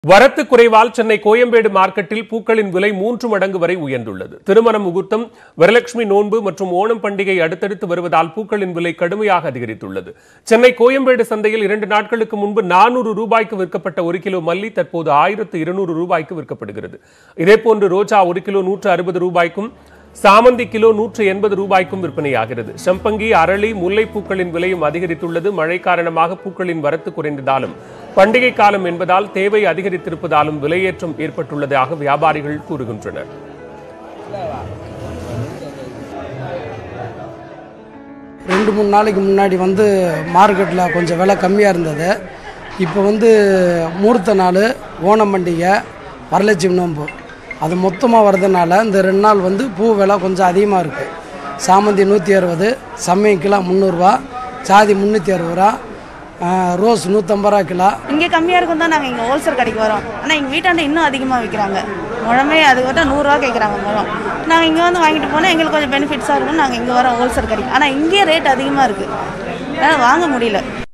வரத்து குறைவால் சென்னை கோயம்பேடு மார்க்கெட்டில் பூக்களின் விலை மூன்று மடங்கு வரை உயர்ந்துள்ளது திருமண முகூர்த்தம் வரலட்சுமி நோன்பு மற்றும் ஓணம் பண்டிகை அடுத்தடுத்து வருவதால் பூக்களின் விலை கடுமையாக அதிகரித்துள்ளது சென்னை கோயம்பேடு சந்தையில் இரண்டு நாட்களுக்கு முன்பு நானூறு ரூபாய்க்கு விற்கப்பட்ட ஒரு கிலோ மல்லி தற்போது ஆயிரத்து இருநூறு ரூபாய்க்கு விற்கப்படுகிறது இதேபோன்று ரோஜா ஒரு கிலோ நூற்று அறுபது ரூபாய்க்கும் சாமந்தி கிலோ நூற்று எண்பது ரூபாய்க்கும் விற்பனையாகிறது சம்பங்கி அரளி முல்லை பூக்களின் விலையும் அதிகரித்துள்ளது மழை காரணமாக பூக்களின் வரத்து குறைந்ததாலும் பண்டிகை காலம் என்பதால் தேவை அதிகரித்திருப்பதாலும் விலையேற்றம் ஏற்பட்டுள்ளதாக வியாபாரிகள் கூறுகின்றனர் ரெண்டு மூணு நாளைக்கு முன்னாடி வந்து மார்க்கெட்டில் கொஞ்சம் விலை கம்மியாக இருந்தது இப்போ வந்து மூர்த்த நாள் ஓணம் பண்டிகை வரலட்சுமி நோன்பு அது மொத்தமாக வர்றதுனால இந்த ரெண்டு நாள் வந்து பூ விலை கொஞ்சம் அதிகமாக இருக்குது சாமந்தி நூற்றி அறுபது சம்மங்கி கிலோ முந்நூறுரூவா சாதி முந்நூற்றி அறுபது ரூபா ஆஹ், ரோஸ் நூற்றம்பது ரூபா கிலோ இங்கே கம்மியாக இருக்கும் தான் நாங்கள் இங்கே ஹோல்சேல் கடைக்கு வரோம் ஆனால் எங்கள் வீட்டாண்ட இன்னும் அதிகமாக விற்கிறாங்க முழமே அது வந்து நூறுரூவா கேட்குறாங்க முழம் நாங்கள் இங்கே வந்து வாங்கிட்டு போனால் எங்களுக்கு கொஞ்சம் பெனிஃபிட்ஸாக இருக்கும் நாங்கள் இங்கே வரோம் ஹோல்சேல் கடைக்கு ஆனால் இங்கேயே ரேட் அதிகமாக இருக்குது அதனால் வாங்க முடியல